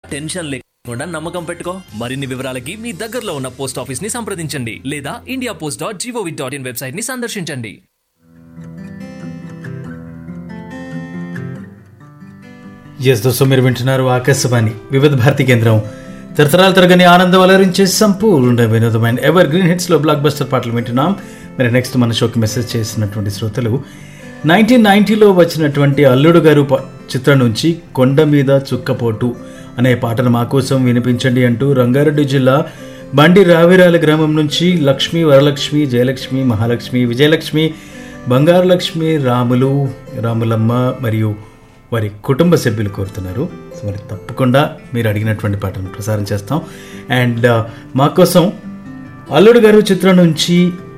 tension లేకుండా నమ్మకం పెట్టుకో మరిన్ని వివరాలకి మీ దగ్గరలో ఉన్న పోస్ట్ ఆఫీస్ ని సంప్రదించండి లేదా India post dot GOV dot in website ని సందర్శించండి ఎస్ దోస్తు మీరు వింటున్నారు ఆకాశవాణి వివిధ భారతి కేంద్రం తరతరాలు తరగని ఆనందం అలరించే సంపూర్ణ వినోదమైన ఎవర్ గ్రీన్ హిట్స్లో బ్లాక్ బస్టర్ పాటలు వింటున్నాం మరి నెక్స్ట్ మన షోకి మెసేజ్ చేసినటువంటి శ్రోతలు నైన్టీన్ నైన్టీలో వచ్చినటువంటి అల్లుడు గారు ప- చిత్రం నుంచి కొండ మీద చుక్కపోటు అనే పాటను మా కోసం వినిపించండి అంటూ రంగారెడ్డి జిల్లా బండి రావిరాల గ్రామం నుంచి లక్ష్మి వరలక్ష్మి జయలక్ష్మి మహాలక్ష్మి విజయలక్ష్మి బంగారు లక్ష్మి రాములు రాములమ్మ మరియు వారి కుటుంబ సభ్యులు కోరుతున్నారు సో మరి తప్పకుండా మీరు అడిగినటువంటి పాటను ప్రసారం చేస్తాం అండ్ మా కోసం అల్లుడు గారు చిత్రం నుంచి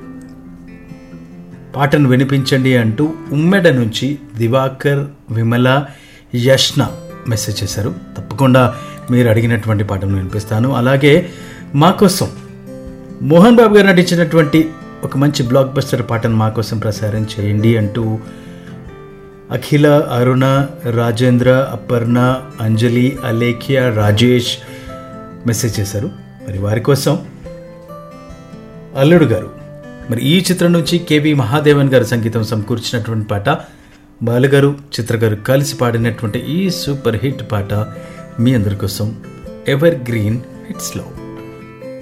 పాటను వినిపించండి అంటూ ఉమ్మెడ నుంచి దివాకర్ విమల యష్ణ మెసేజ్ చేశారు తప్పకుండా మీరు అడిగినటువంటి పాటను వినిపిస్తాను అలాగే మా కోసం మోహన్ బాబు గారు నటించినటువంటి ఒక మంచి బ్లాక్ బస్టర్ పాటను మా కోసం ప్రసారం చేయండి అంటూ అఖిల అరుణ రాజేంద్ర అపర్ణ అంజలి అలేఖ్య రాజేష్ మెసేజ్ చేశారు మరి వారి కోసం అల్లుడు గారు మరి ఈ చిత్రం నుంచి కేవి మహాదేవన్ గారు సంగీతం సమకూర్చినటువంటి పాట బాలుగారు చిత్ర గారు కలిసి పాడినటువంటి ఈ సూపర్ హిట్ పాట మీ అందరి కోసం ఎవర్ గ్రీన్ హిట్స్లో